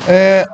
Uh,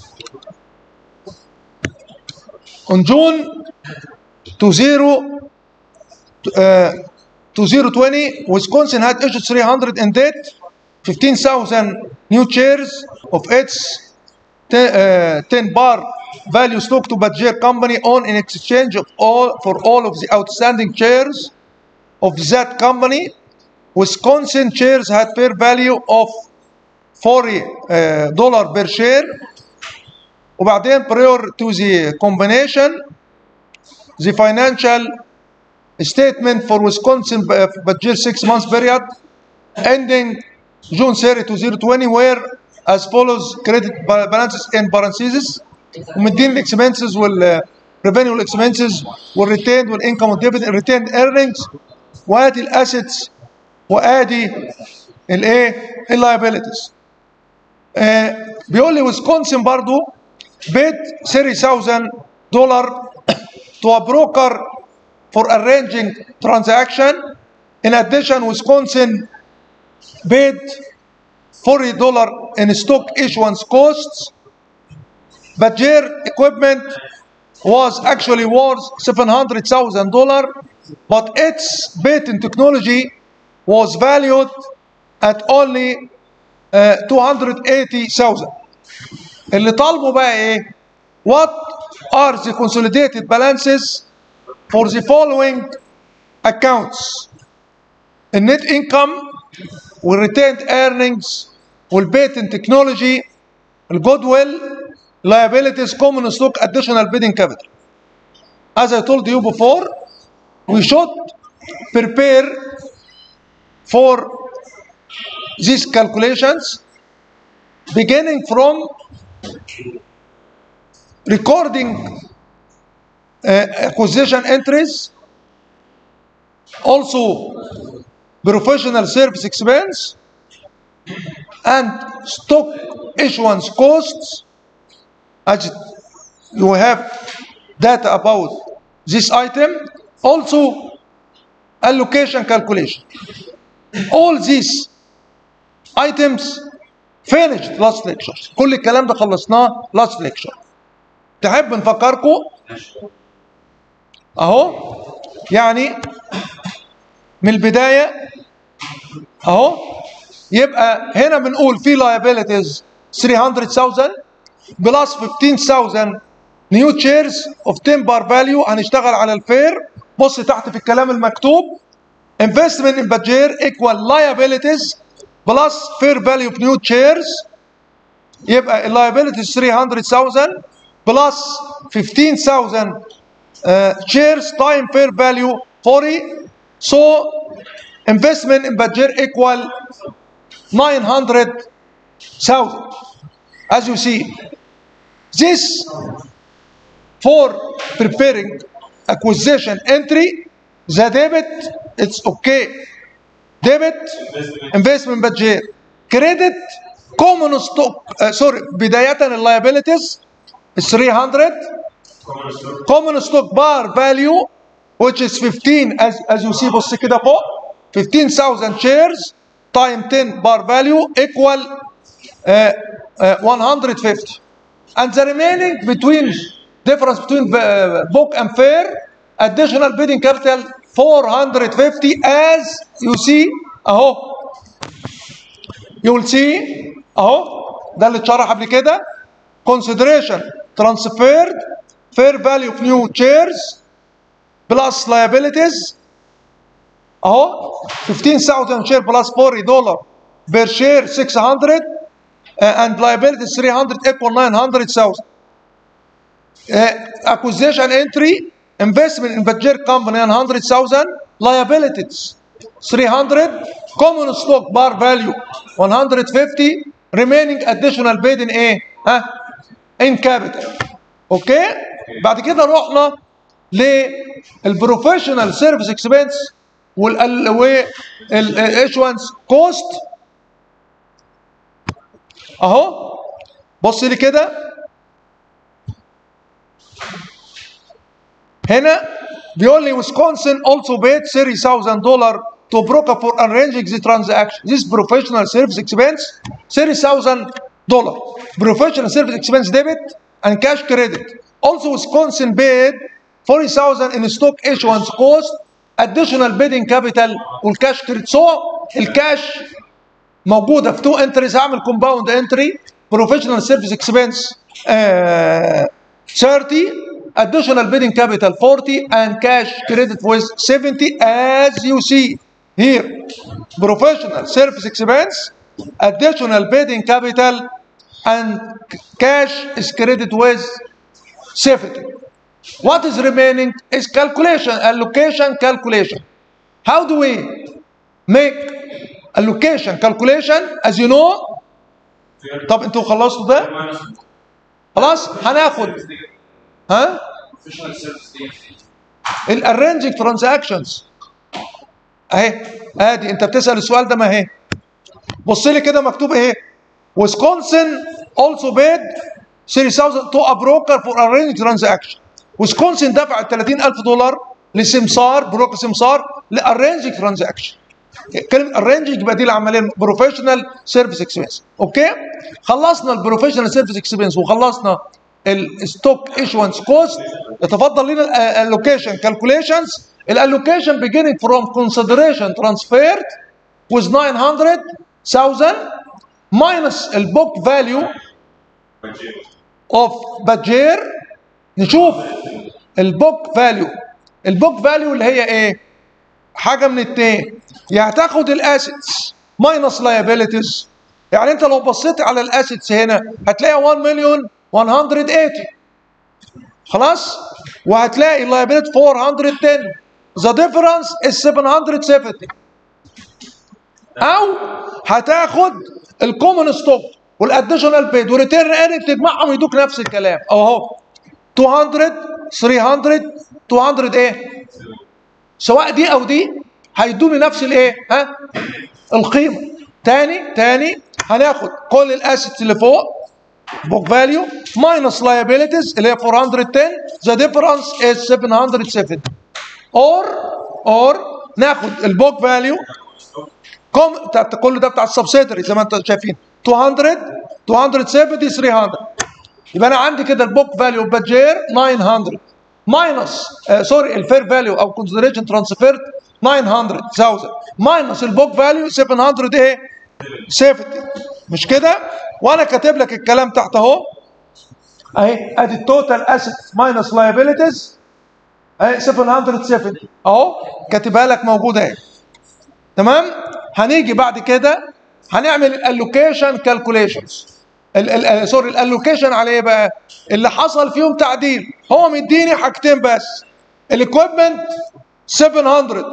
on June 20 uh, 2020, Wisconsin had issued 300 in debt, 15,000 new shares of its te- uh, 10 bar value stock to Badger Company on in exchange of all for all of the outstanding shares of that company. Wisconsin shares had fair value of 40 uh, dollar per share. وبعدين prior to the combination, the financial statement for Wisconsin uh, Badger six months period ending June 30 2020 were as follows credit ba- balances in parentheses ومدين الاكسبنسز وال revenue والاكسبنسز والريتيند والانكم والديفيدند retained earnings وادي الاسيتس وادي الايه اللايبيلتيز آه بيقول لي ويسكونسن برضو بيت 3000 دولار to a broker for arranging transaction. In addition, Wisconsin paid $40 in stock issuance costs. Badger equipment was actually worth $700,000, but its patent technology was valued at only uh, 280,000. اللي طالبه بقى ايه؟ What are the consolidated balances for the following accounts النت income والretained earnings والpatent technology الgoodwill liabilities common stock additional bidding capital as I told you before we should prepare for these calculations beginning from recording uh, acquisition entries, also professional service expense, and stock issuance costs. As you have data about this item, also allocation calculation. All these items finished last lecture. كل الكلام ده خلصناه last lecture. تحب نفكركم اهو يعني من البدايه اهو يبقى هنا بنقول في liabilities 300000 بلس 15000 نيو شيرز اوف 10 بار فاليو هنشتغل على الفير بص تحت في الكلام المكتوب investment in Badger equal liabilities plus fair value of new shares يبقى اللايبيلتيز 300000 plus 15000 uh, shares time fair value 40 so investment in Badger equal 900,000 as you see this for preparing acquisition entry the debit it's okay debit investment budget credit common stock uh, sorry بداية liabilities is 300 common stock bar value which is 15 as, as you see بص كده فوق 15,000 shares time 10 bar value equal uh, uh, 150 and the remaining between difference between uh, book and fair additional bidding capital 450 as you see اهو you will see اهو ده اللي اتشرح قبل كده consideration transferred fair value of new shares plus liabilities اهو 15000 share plus 40 dollar per share 600 uh, and liabilities 300 equal 900,000 uh, acquisition entry investment in Badger company 100,000 liabilities 300 common stock bar value 150 remaining additional paid in ايه ها in capital اوكي بعد كده رحنا للبروفيشنال سيرفيس اكسبنس والايشوانس كوست اهو بص لي كده هنا بيقول لي ويسكونسن also paid 30,000 دولار to broker for arranging the transaction. This professional service expense 30,000 dollar. Professional service expense debit and cash credit. Also, Wisconsin paid 40,000 in stock issuance cost, additional bidding capital والكاش كريدت. So الكاش موجوده في تو انتريز هعمل كومباوند انتري بروفيشنال سيرفيس اكسبنس 30 additional bidding capital 40 and cash credit with 70 as you see here professional service expense additional bidding capital and cash is credited with 70 what is remaining is calculation allocation calculation how do we make allocation calculation as you know طب انتوا خلصتوا ده خلاص هناخد ها الارينجنج ترانزاكشنز اهي ادي انت بتسال السؤال ده ما اهي بص لي كده مكتوب ايه ويسكونسن also paid 3000 to a broker for arranging transaction ويسكونسن دفع 30000 دولار لسمسار بروكر سمسار لارينجنج ترانزاكشن كلمه ارينجنج يبقى دي العمليه بروفيشنال سيرفيس اكسبنس اوكي خلصنا البروفيشنال سيرفيس اكسبنس وخلصنا الستوك ايشوانس كوست يتفضل لنا اللوكيشن كالكوليشنز الالوكيشن beginning from consideration transferred with 900,000 minus البوك فاليو اوف بادجير نشوف البوك فاليو البوك فاليو اللي هي ايه حاجه من اتنين يا هتاخد الاسيتس ماينس لايبيليتيز يعني انت لو بصيت على الاسيتس هنا هتلاقي 1 مليون 180 خلاص وهتلاقي اللايبيليتي 410 ذا ديفرنس از 770 او هتاخد الكومن ستوك والاديشنال بيد وريتيرن ايرنج تجمعهم يدوك نفس الكلام اهو 200 300 200 ايه سواء دي او دي هيدوني نفس الايه ها القيمه تاني تاني هناخد كل الاسيتس اللي فوق بوك فاليو ماينس liabilities اللي هي 410 ذا ديفرنس از 770 اور اور ناخد البوك فاليو كوم بتاعت كل ده بتاع السبسيدري زي ما انتم شايفين 200 270 300 يبقى انا عندي كده البوك فاليو بادجير 900 ماينس سوري الفير فاليو او كونسيدريشن ترانسفيرد 900000 ماينس البوك فاليو 700 ايه 70 مش كده وانا كاتب لك الكلام تحت اهو اهي ادي التوتال اسيت ماينس لايبيليتيز اهي 770 اهو كاتبها لك موجوده اهي تمام هنيجي بعد كده هنعمل الالوكيشن كالكوليشنز سوري الالوكيشن على ايه بقى اللي حصل فيهم تعديل هو مديني حاجتين بس الاكويبمنت 700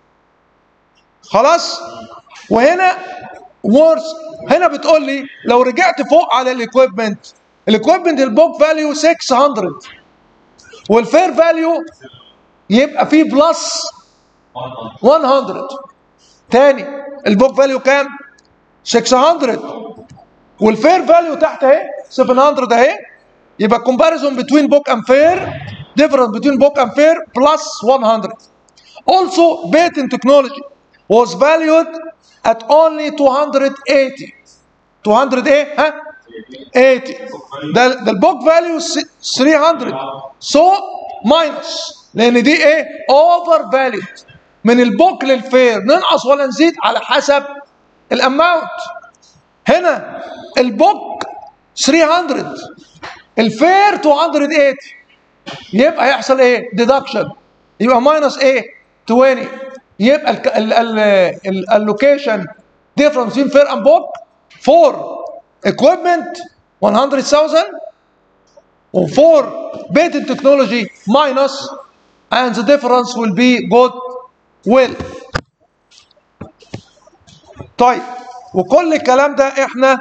خلاص وهنا وورث هنا بتقول لي لو رجعت فوق على الاكويبمنت الاكويبمنت البوك فاليو 600 والفير فاليو يبقى فيه بلس 100 تاني البوك فاليو كام 600 والفير فاليو تحت اهي 700 اهي يبقى comparison between book and fair difference between book and fair plus 100 also patent technology was valued at only 280 200 ايه ها 80 ده ده البوك فاليو 300 سو ماينس لان دي ايه اوفر فاليود من البوك للفير ننقص ولا نزيد على حسب الاماونت هنا البوك 300 الفير 280 يبقى هيحصل ايه ديدكشن يبقى ماينس ايه 20 يبقى اللوكيشن difference between fair and book for equipment 100,000 و for patent technology minus and the difference will be good will طيب وكل الكلام ده احنا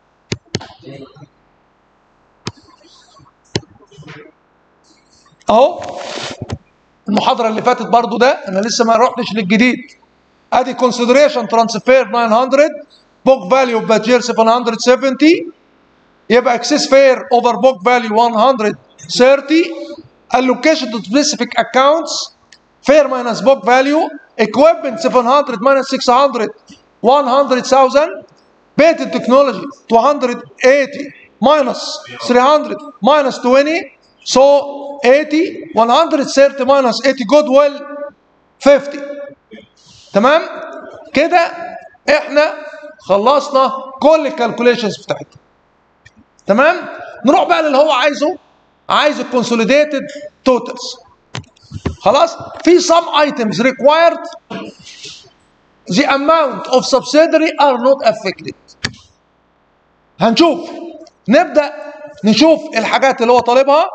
اهو المحاضره اللي فاتت برضو ده انا لسه ما رحتش للجديد ادي consideration transfer 900 book value budget 770 يبقى excess fair over book value 130 allocation to specific accounts fair minus book value equipment 700 minus 600 100,000 بيت التكنولوجي 280 minus 300 minus 20 so 80 130 minus 80 goodwill 50 تمام كده احنا خلصنا كل الكالكوليشنز بتاعتنا تمام نروح بقى للي هو عايزه عايز الكونسوليديتد توتالز خلاص في some items required the amount of subsidiary are not affected هنشوف نبدا نشوف الحاجات اللي هو طالبها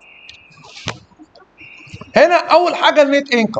هنا اول حاجه النت انكم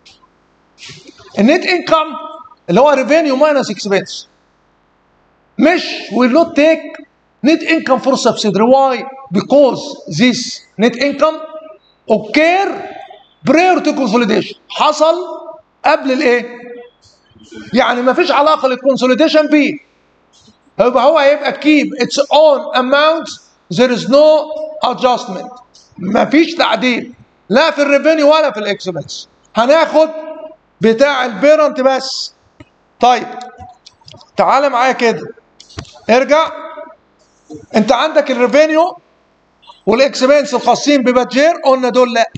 النت انكم اللي هو ريفينيو ماينس اكسبنس مش will not take net income for subsidiary why because this net income occur prior to consolidation حصل قبل الايه يعني ما فيش علاقه للكونسوليديشن بيه يبقى هو هيبقى keep its own amount there is no adjustment ما فيش تعديل لا في الريفينيو ولا في الاكسبنس هناخد بتاع البيرنت بس طيب تعال معايا كده ارجع انت عندك الريفينيو والاكسبنس الخاصين ببادجير قلنا دول لا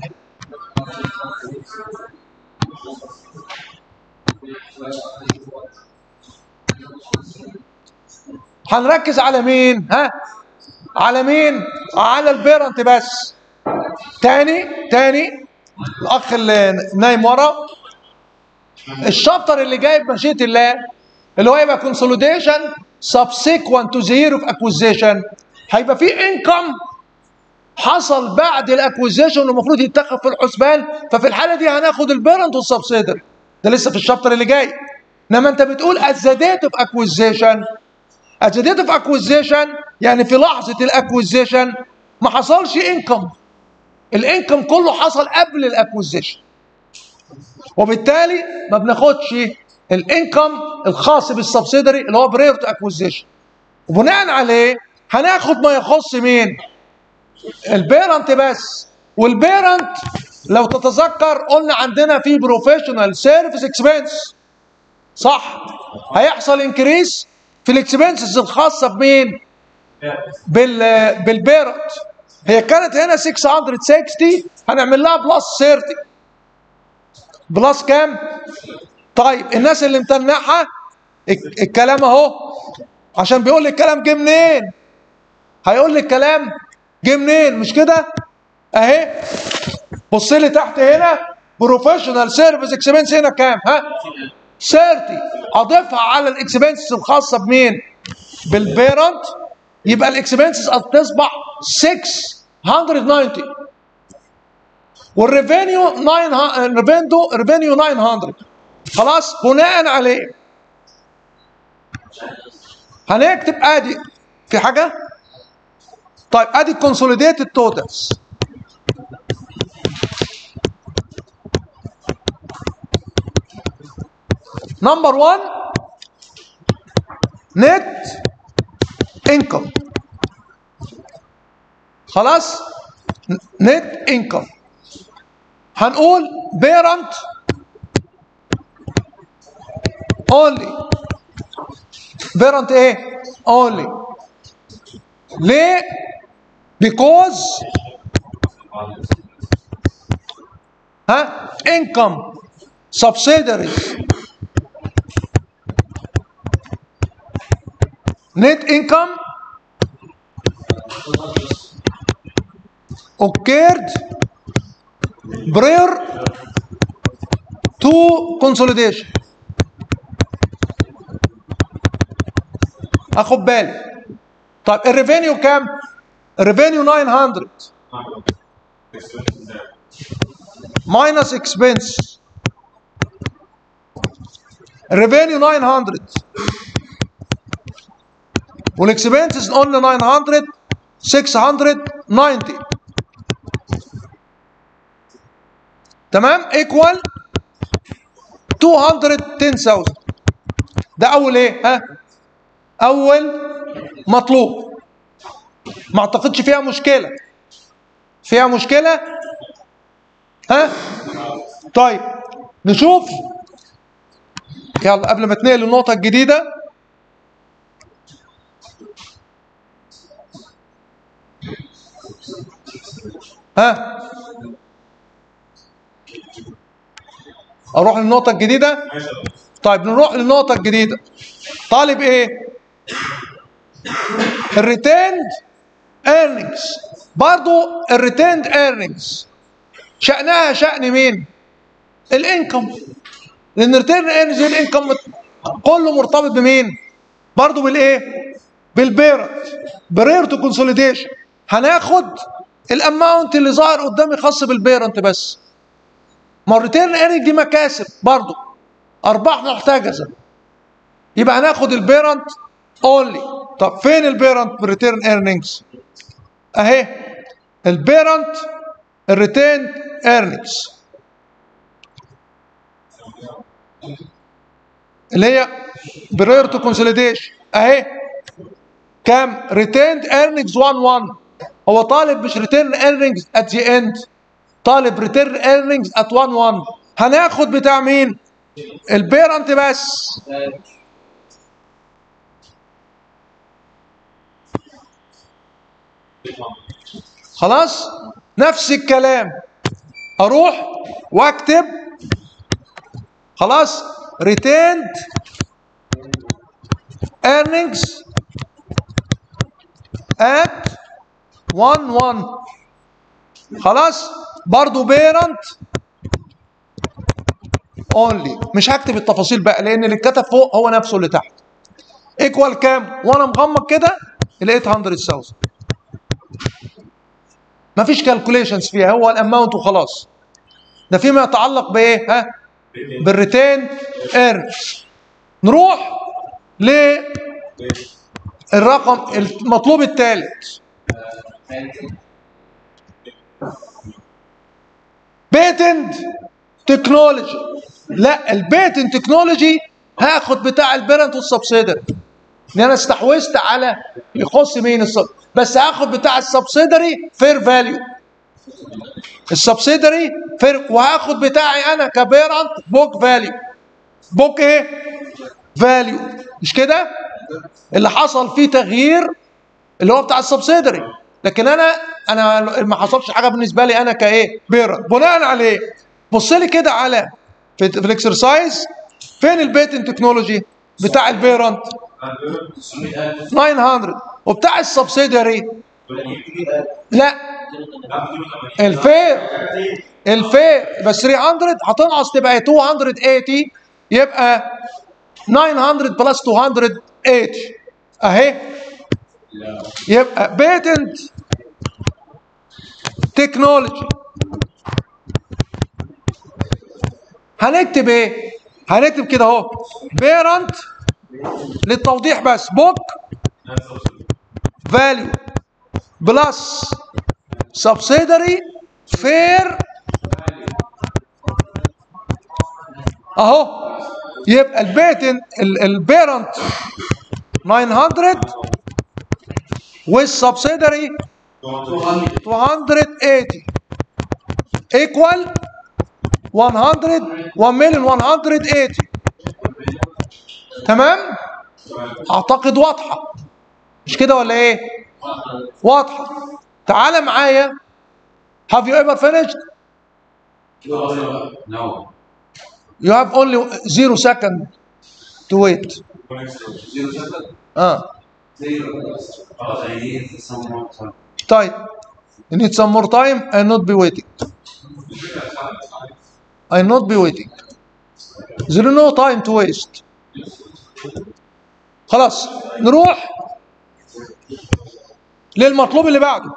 هنركز على مين ها على مين على البيرنت بس تاني تاني الاخ اللي نايم ورا الشابتر اللي جاي بمشيئه الله اللي هو يبقى كونسوليديشن subsequent to the year of acquisition هيبقى في انكم حصل بعد الاكوزيشن المفروض يتاخد في الحسبان ففي الحاله دي هناخد البيرنت والسبسيدري ده لسه في الشابتر اللي جاي انما انت بتقول at the date of acquisition at the date of acquisition يعني في لحظه الاكوزيشن ما حصلش انكم الانكم كله حصل قبل الاكوزيشن وبالتالي ما بناخدش الانكم الخاص بالسبسيدري اللي هو برير تو اكوزيشن وبناء عليه هناخد ما يخص مين البيرنت بس والبيرنت لو تتذكر قلنا عندنا في بروفيشنال سيرفيس اكسبنس صح هيحصل انكريس في الاكسبنسز الخاصه بمين بال بالبيرنت هي كانت هنا 660 هنعمل لها بلس 30 بلس كام طيب الناس اللي متنحه الك- الكلام اهو عشان بيقول لي الكلام جه منين هيقول لي الكلام جه منين مش كده اهي بص لي تحت هنا بروفيشنال سيرفيس اكسبنس هنا كام ها 30 اضيفها على الاكسبنسز الخاصه بمين بالبيرنت يبقى الاكسبنسز تصبح 690 والريفينيو 900 الريفينيو ريفينيو 900 خلاص بناء عليه هنكتب ادي في حاجه طيب ادي الكونسوليديتد توتالز نمبر 1 نت انكم خلاص نت انكم هنقول بيرنت اونلي بيرنت ايه اونلي ليه because ها income subsidiaries net income occurred prior to consolidation اخد بالي طيب الريفينيو كام؟ الريفينيو 900 ماينس اكسبنس الريفينيو 900 والاكسبنسز قلنا 900 690 تمام ايكوال 210000 ده اول ايه ها اول مطلوب ما اعتقدش فيها مشكله فيها مشكله ها طيب نشوف يلا قبل ما تنقل النقطه الجديده ها اروح للنقطه الجديده طيب نروح للنقطه الجديده طالب ايه الريتيند ايرنينجز برضو الريتيند ايرنينجز شأنها شأن مين الانكم لان الريتيرن ايرنينجز الانكم كله مرتبط بمين برضو بالايه بالبيرنت برير تو كونسوليديشن هناخد الاماونت اللي ظاهر قدامي خاص بالبيرنت بس ما الريتيرن ايرنينج دي مكاسب برضو ارباح محتجزه يبقى هناخد البيرنت اونلي طب فين البيرنت بالريتيرن ايرنينجز اهي البيرنت الريتيرن ايرنينجز اللي هي برير تو كونسوليديشن اهي كام ريتيند ايرنينجز 1 1 هو طالب مش ريتيرن ايرنينجز ات ذا اند طالب ريتيرن ايرنينجز ات 1 1 هناخد بتاع مين البيرنت بس خلاص نفس الكلام اروح واكتب خلاص retained earnings at 1 1 خلاص برضو بيرنت اونلي مش هكتب التفاصيل بقى لان اللي اتكتب فوق هو نفسه اللي تحت ايكوال كام وانا مغمض كده لقيت 100000 مفيش كالكوليشنز فيها هو الاماونت وخلاص ده فيما يتعلق بايه ها بالريتين ايرنز نروح للرقم المطلوب الثالث بيتنت تكنولوجي لا البيتنت تكنولوجي هاخد بتاع البيرنت والسبسيدري ان انا استحوذت على يخص مين السب بس هاخد بتاع السبسيدري فير فاليو السبسيدري فير وهاخد بتاعي انا كبيرنت بوك فاليو بوك ايه فاليو مش كده اللي حصل فيه تغيير اللي هو بتاع السبسيدري لكن انا انا ما حصلش حاجه بالنسبه لي انا كايه بيرنت بناء عليه بص لي كده على في, في الاكسرسايز فين البيتن تكنولوجي بتاع البيرنت 900 وبتاع السبسيدري لا الفير الفير بس 300 هتنقص تبقى 280 يبقى 900 بلس 280 اهي يبقى بيتنت تكنولوجي هنكتب ايه هنكتب كده اهو بيرنت للتوضيح بس بوك فاليو بلس سبسيدري فير اهو يبقى البيتن البيرنت 900 والسبسيدري 280 ايكوال 100 1 مليون 180 تمام اعتقد واضحه مش كده ولا ايه واضحه تعال معايا have you ever finished No. you have only zero second to wait Zero second? اه Zero. But I need some more time. طيب you need some more time and not be waiting I not be waiting there is no time to waste خلاص نروح للمطلوب اللي بعده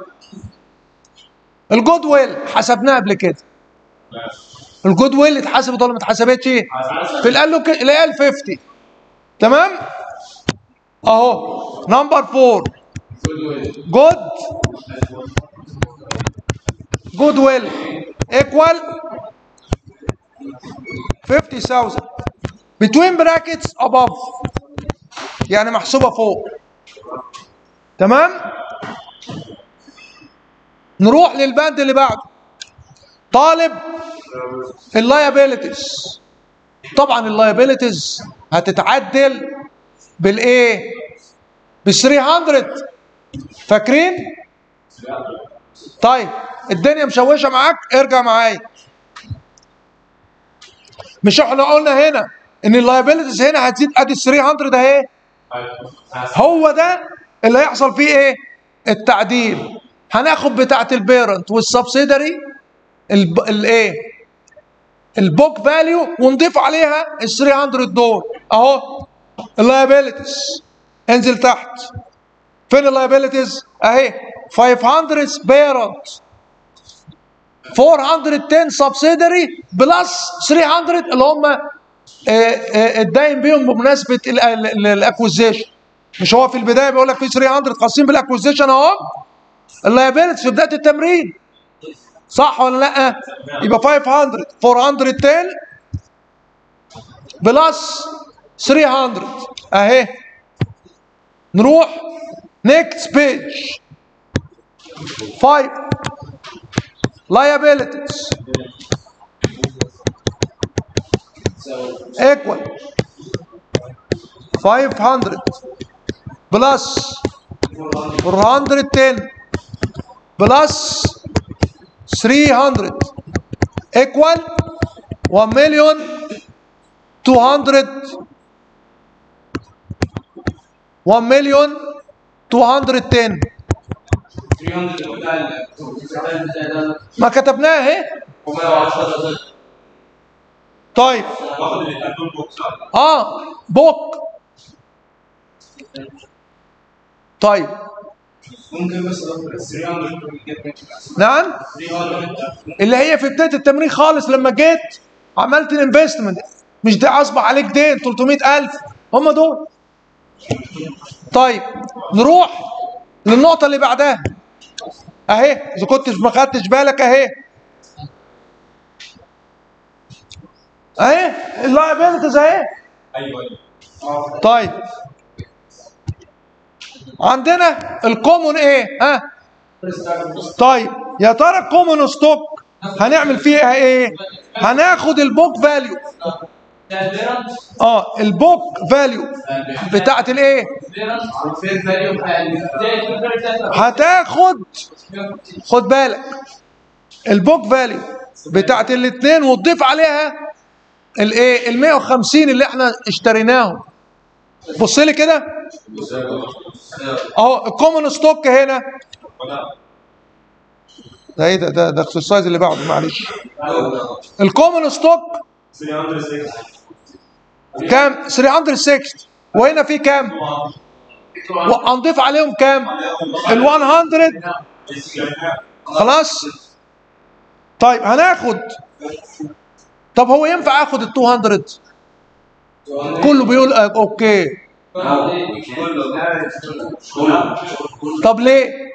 الجود ويل حسبناه قبل كده الجود ويل اتحسبت ولا ما اتحسبتش في اللي قال له ك- اللي قال 50 تمام اهو نمبر 4 جود جود ويل ايكوال 50000 between brackets above يعني محسوبه فوق تمام نروح للبند اللي بعده طالب اللايبيليتيز طبعا اللايبيليتيز هتتعدل بالايه ب 300 فاكرين طيب الدنيا مشوشه معاك ارجع معايا مش احنا قلنا هنا ان اللايبيلتيز هنا هتزيد ادي 300 اهي هو ده اللي هيحصل فيه ايه التعديل هناخد بتاعه البيرنت والسبسيدري الايه البوك فاليو ونضيف عليها ال 300 دول اهو اللايبيلتيز انزل تحت فين اللايبيلتيز اهي 500 بيرنت 410 سبسيدري بلس 300 اللي هم آه، آه، الداين بيهم بمناسبه الاكوزيشن مش هو في البدايه بيقول لك في 300 خاصين بالاكوزيشن اهو اللايبيلتي في بدايه التمرين صح ولا لا يبقى 500 410 بلس 300 اهي نروح نيكست بيج 5 liabilities equal 500 plus 410 plus 300 equal 1 million 200 1 million 210 300 بتاع ال- بتاع ال- ما كتبناها اهي 410 طيب واخد الاثنين دول بوكس اه بوك طيب ممكن بس 300 نعم 300 اللي هي في بدايه التمرين خالص لما جيت عملت الانفستمنت مش ده اصبح عليك دين 300000 هم دول طيب نروح للنقطه اللي بعدها اهي اذا كنتش ما خدتش بالك اهي اهي اللايبيلتيز اهي ايوه ايوه طيب عندنا الكومون ايه ها طيب يا ترى الكومون ستوك هنعمل فيها ايه هناخد البوك فاليو اه البوك فاليو بتاعت الايه هتاخد خد بالك البوك فاليو بتاعت الاثنين وتضيف عليها الايه ال 150 اللي احنا اشتريناهم بص لي كده اهو الكومون ستوك هنا ده ايه ده ده ده الاكسرسايز اللي بعده معلش الكومون ستوك 306 كام 360 وهنا في كام وهنضيف عليهم كام ال 100 خلاص طيب هناخد طب هو ينفع اخد ال 200 كله بيقول آه، اوكي طب ليه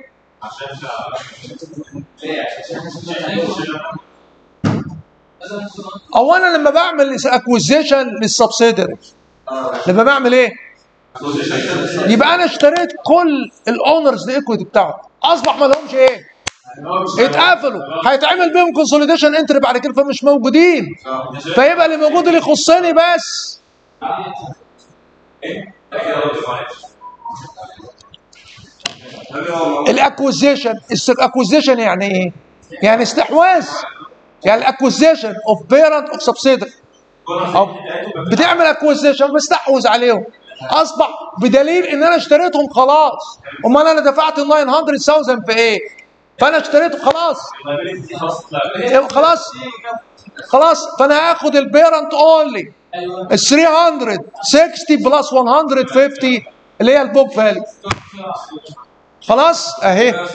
اولا لما بعمل اكوزيشن للسبسيدري لما بعمل ايه يبقى انا اشتريت كل الاونرز الايكويتي بتاعهم اصبح ما لهمش ايه اتقفلوا هيتعمل بيهم كونسوليديشن انتري بعد كده فمش موجودين فيبقى اللي موجود اللي يخصني بس الاكوزيشن الاكوزيشن يعني ايه؟ يعني استحواذ يعني الاكوزيشن اوف بيرنت اوف سبسيدري بتعمل اكوزيشن بستحوذ عليهم اصبح بدليل ان انا اشتريتهم خلاص امال انا دفعت 900000 في ايه؟ فانا اشتريته خلاص إيه، خلاص خلاص فانا هاخد البيرنت اونلي ال 360 بلس 150 اللي هي البوك فاليو خلاص اهي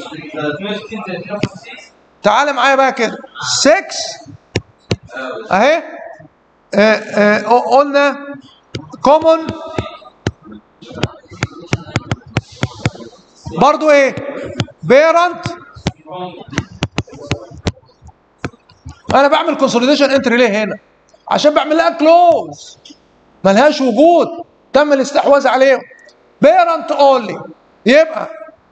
تعال معايا بقى كده 6 اهي آه، آه، قلنا كومون برضو ايه بيرنت انا بعمل كونسوليديشن انتري ليه هنا عشان بعمل لها كلوز ملهاش وجود تم الاستحواذ عليهم بيرنت اونلي يبقى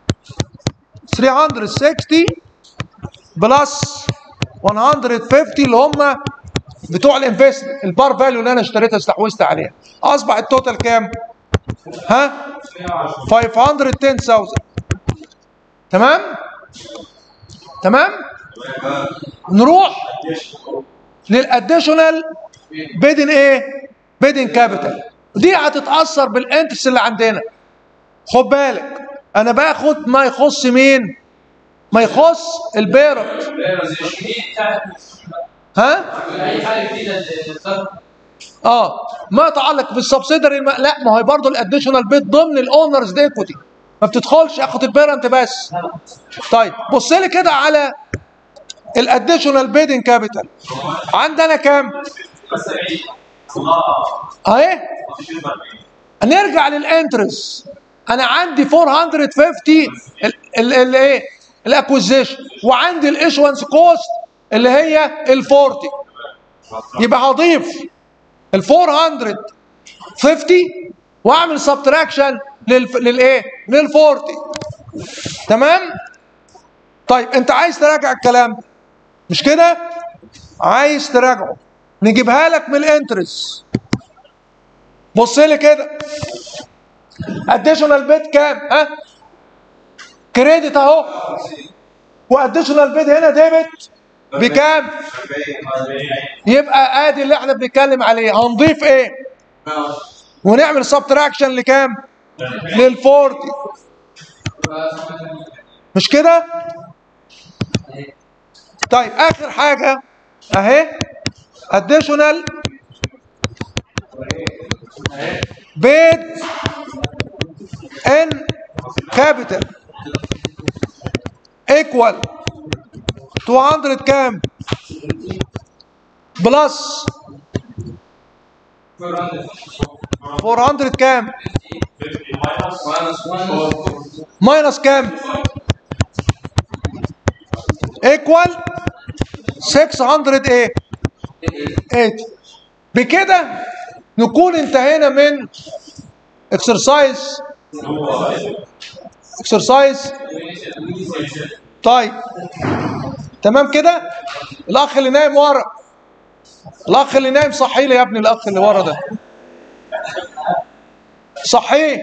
360 بلس 150 اللي هم بتوع الانفست البار فاليو اللي انا اشتريتها استحوذت عليها اصبح التوتال كام؟ ها؟ 510000 تمام؟ تمام؟ نروح للاديشنال بيدن ايه بيدن كابيتال دي هتتاثر بالانترس اللي عندنا خد بالك انا باخد ما يخص مين ما يخص البيرنت ها اي حاجه جديده للخط اه ما يتعلق بالسبسيدري الم... لا ما هي برضه الاديشنال بيت ضمن الاونرز ايكوتي ما بتدخلش اخد البيرنت بس طيب بص لي كده على الاديشنال بيدنج كابيتال عندنا كام اهي نرجع للانترس انا عندي 450 ال- ال- ال- ايه الاكوزيشن وعندي الايشوانس كوست اللي هي ال 40 يبقى هضيف ال 450 واعمل سبتراكشن للايه لل 40 تمام طيب انت عايز تراجع الكلام ده مش كده عايز تراجعه نجيبها لك من الانترس بص لي كده اديشنال بيت كام ها كريدت اهو واديشنال بيت هنا ديبت بكام يبقى ادي اللي احنا بنتكلم عليه هنضيف ايه ونعمل سبتراكشن لكام لل 40 مش كده طيب اخر حاجه اهي اديشنال بيد ان كابيتال ايكوال 200 كام بلس 400 كام ماينس كام ايكوال 600 ايه 8 بكده نكون انتهينا من اكسرسايز اكسرسايز طيب تمام كده الاخ اللي نايم ورا الاخ اللي نايم صحي لي يا ابني الاخ اللي ورا ده صحيه